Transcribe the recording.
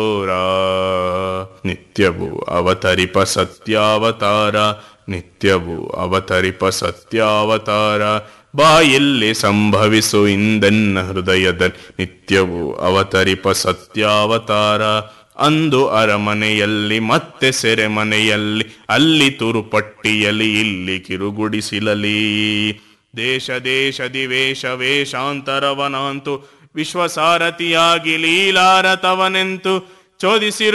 ಘೋರ ನಿತ್ಯವೂ ಅವತರಿಪ ಸತ್ಯಾವತಾರ ನಿತ್ಯವೂ ಅವತರಿಪ ಸತ್ಯಾವತಾರ ಬಾಯಲ್ಲಿ ಸಂಭವಿಸು ಇಂದೆನ್ನ ಹೃದಯದ ನಿತ್ಯವೂ ಅವತರಿಪ ಸತ್ಯಾವತಾರ ಅಂದು ಅರಮನೆಯಲ್ಲಿ ಮತ್ತೆ ಸೆರೆಮನೆಯಲ್ಲಿ ಅಲ್ಲಿ ತುರುಪಟ್ಟಿಯಲಿ ಇಲ್ಲಿ ಕಿರುಗುಡಿಸಿಲಲಿ ದೇಶ ದೇಶದಿ ವೇಷ ವೇಷಾಂತರವನಾಂತು ವಿಶ್ವಸಾರಥಿಯಾಗಿ ಲೀಲಾರತವನೆಂತು ಚೋದಿಸಿರು